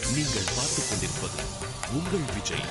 நீங்கள் பார்த்துக் கொண்டிருப்பது உங்கள் விஜய்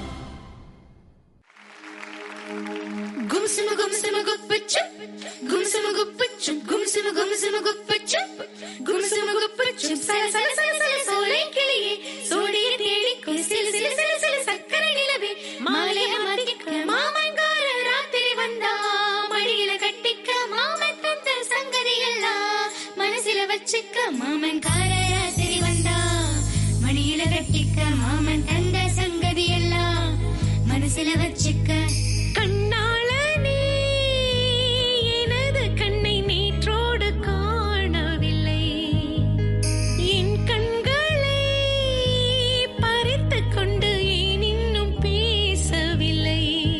గుమ్సుమ గుమ్సుమ గుప్పచ్చు గుమ్సుమ గుప్పచ్చు గుమ్సుమ గుమ్సుమ గుప్పచ్చు గుమ్సుమ గుప్పచ్చు సల సల సల సల సోலை கிளியே சோடிய தேடிக்கும் சில சில சில சில சக்கரை நிலவே மாலைய மதிக்க மாமன்கார ராத்திரி வந்தா மடியில கட்டிக்க மாமன் தந்த சங்கதி எல்லாம் மனசுல வச்சுக்க மாமன்கார ராத்திரி வந்தா மடியில கட்டிக்க மாமன் தந்த சங்கதி எல்லாம் மனசுல வச்சுக்க கண்ணாள நீ எனது கண்ணை நேற்றோடு காணவில்லை என் கண்களை பறித்துக் கொண்டு ஏன் இன்னும் பேசவில்லை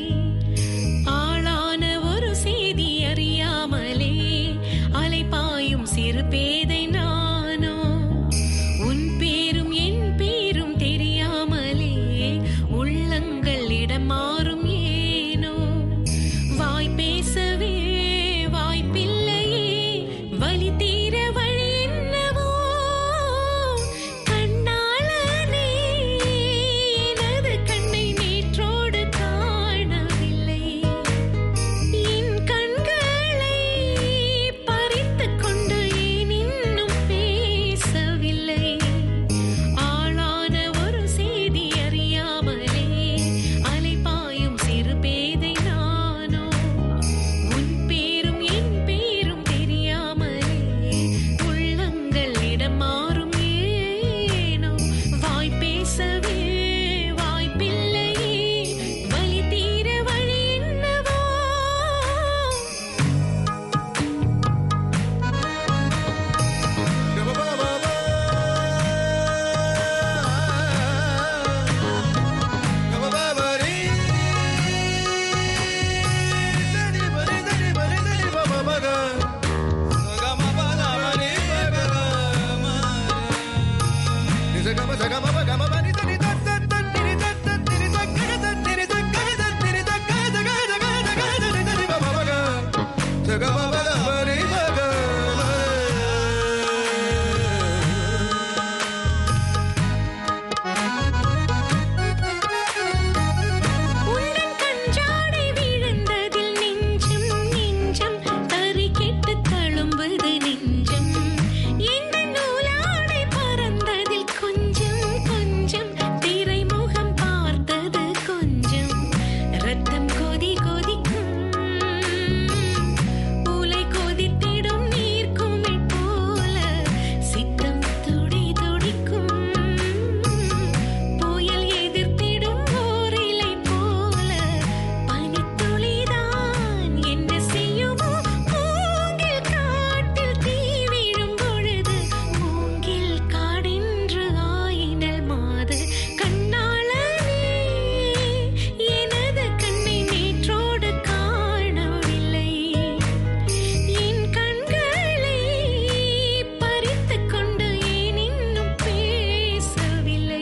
ஆளான ஒரு செய்தி அறியாமலே அலைபாயும் சிறு பேதை நானோ உன் பேரும் என் பேரும் தெரியாமலே உள்ளங்கள் இடம் மாறும் ஏனோ வாய் பேசவே வாய்ப்பில்லையே வலி தீர வழி என்னவோ கண்ணாளனே எனது கண்ணை நேற்றோடு காணவில்லை என் கண்களை பறித்துக் கொண்டு ஏன் இன்னும் பேசவில்லை ஆளான ஒரு செய்தி அறியாமலே அலைபாயும் சிறு பேதை நானோ உன் பேரும் என் பேரும் தெரியாமலே உள்ளங்கள் இடம் மாறும் ஏனோ வாய் பேசவே வாய்ப்பில்லையே வலி தீர வழி என்னவோ உந்தன் கஞ்சாடை விழுந்ததில் நெஞ்சம் நெஞ்சம் தறி கெட்டு தழும்புது நெஞ்சம் இந்த நூலாடை பறந்ததில் கொஞ்சம் கொஞ்சம் திரைமுகம் பார்த்தது கொஞ்சம் ரத்தம் கொதி கொதிக்கும் உலை கொதித்திடும் நீர்க்குமிழ் போல சித்தம் துடி துடிக்கும் புயல் எதிர்த்திடும் ஓரிலை போல பனித்துளிதான் என்ன செய்யுமோ மூங்கில் காட்டில் தீ விழும் பொழுது மூங்கில் காடென்று ஆயினல் மாது கண்ணாளனே எனது கண்ணை நேற்றோடு காணவில்லை என் கண்களை பறித்துக் கொண்டு ஏன் இன்னும் பேசவில்லை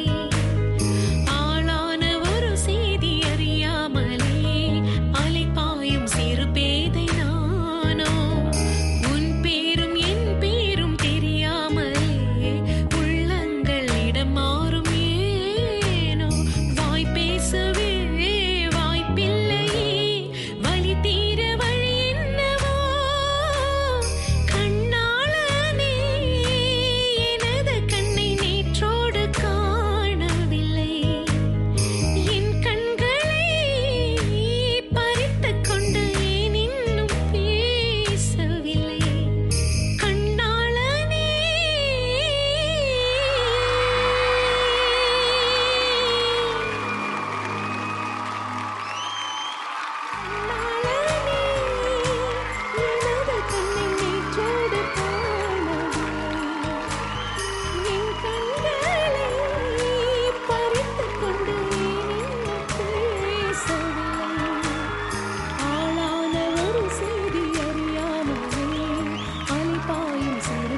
ஆளான ஒரு செய்தி அறியாமலே அலைபாயும் சிறு பேதை நானோ உன் பேரும் என் பேரும் தெரியாமலே உள்ளங்கள் இடம் மாறும் ஏனோ வாய் பேசவே வாய்ப்பில்லையே வலி தீர வழி என்னவோ கண்ணாளனே எனது கண்ணை நேற்றோடு காணவில்லை என் கண்களை பறித்துக் கொண்டு ஏன் இன்னும் பேசவில்லை கண்ணாளனே எனது கண்ணை நேற்றோடு காணவில்லை என் கண்களை பறித்துக் கொண்டு ஏன் பேசவில்லை ஆளான ஒரு செய்தி அறியாமலே அலைபாயும் சிறு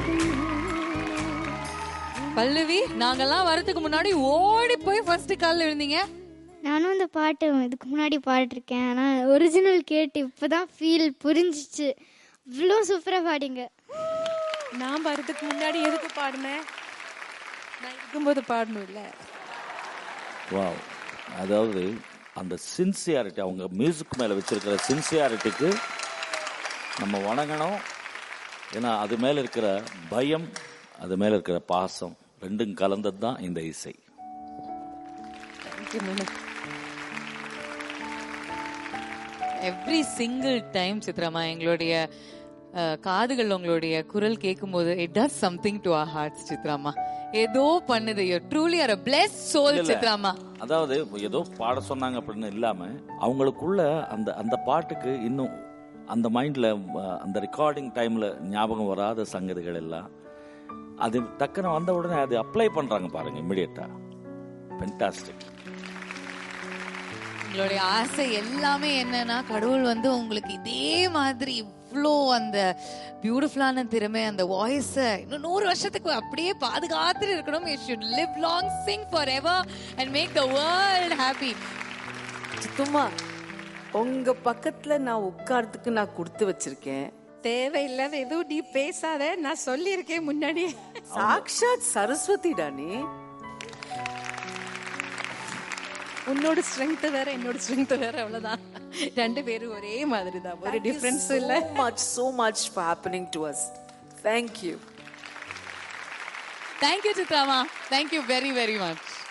பல்லவி நாங்கெல்லாம் வரதுக்கு முன்னாடி ஓடி போய் ஃபர்ஸ்ட் கால்ல விழுந்தீங்க நானும் இந்த பாட்டு இதுக்கு முன்னாடி பாடிருக்கேன் ஆனால் ஒரிஜினல் கேட்டு இப்போ தான் ஃபீல் புரிஞ்சிச்சு இவ்வளோ சூப்பராக பாடிங்க நான் வரதுக்கு முன்னாடி எதுக்கு பாடினேன் நான் இருக்கும்போது பாடணும் இல்ல வாவ் அதாவது அந்த சின்சியாரிட்டி அவங்க மியூசிக் மேலே வச்சிருக்கிற சின்சியாரிட்டிக்கு நம்ம வணங்கணும் ஏன்னா அது மேலே இருக்கிற பயம் அது மேலே இருக்கிற பாசம் ரெண்டும் கலந்தது தான் இந்த இசை எவ்ரி சிங்கிள் டைம் சித்ராமா எங்களுடைய அஹ், காதுகள் உங்களுடைய குரல் கேட்கும்போது it does something to our hearts சித்ராமா ஏதோ பண்ணுது you truly are blessed soul இல்ல. சித்ராமா அதாவது ஏதோ பாட சொன்னாங்க அப்படின்னு இல்லாம அவங்களுக்குள்ள அந்த அந்த பாட்டுக்கு இன்னும் அந்த மைண்ட்ல அந்த ரெக்கார்டிங் டைம்ல ஞாபகம் வராத சங்கதிகள் எல்லாம் அது டக்குன்னு வந்த உடனே அது அப்ளை பண்றாங்க பாருங்க இமிடியட்டா ஃபென்டாஸ்டிக் உங்களுடைய ஆசை எல்லாமே என்னன்னா கடவுள் வந்து உங்களுக்கு இதே மாதிரி இவ்வளோ அந்த பியூட்டிஃபுல்லான திறமை அந்த வாய்ஸ இன்னும் நூறு வருஷத்துக்கு அப்படியே பாதுகாத்து இருக்கணும் you should live long sing forever and make the world happy சித்துமா உங்க பக்கத்துல நான் உட்கார்றதுக்கு நான் கொடுத்து வச்சிருக்கேன் தேவையில்லாத எதுவும் நீ பேசாத நான் சொல்லியிருக்கேன் முன்னாடி சாக்ஷாத் சரஸ்வதி டானி உன்னோட ஸ்ட்ரென்த் வேற என்னோட ஸ்ட்ரென்த் வேற அவ்வளவுதான் ரெண்டு பேரும் ஒரே மாதிரி தான் ஒரு டிஃபரன்ஸ் இல்ல much so much for happening to us thank you thank you சித்ராமா தேங்க்யூ வெரி வெரி மச்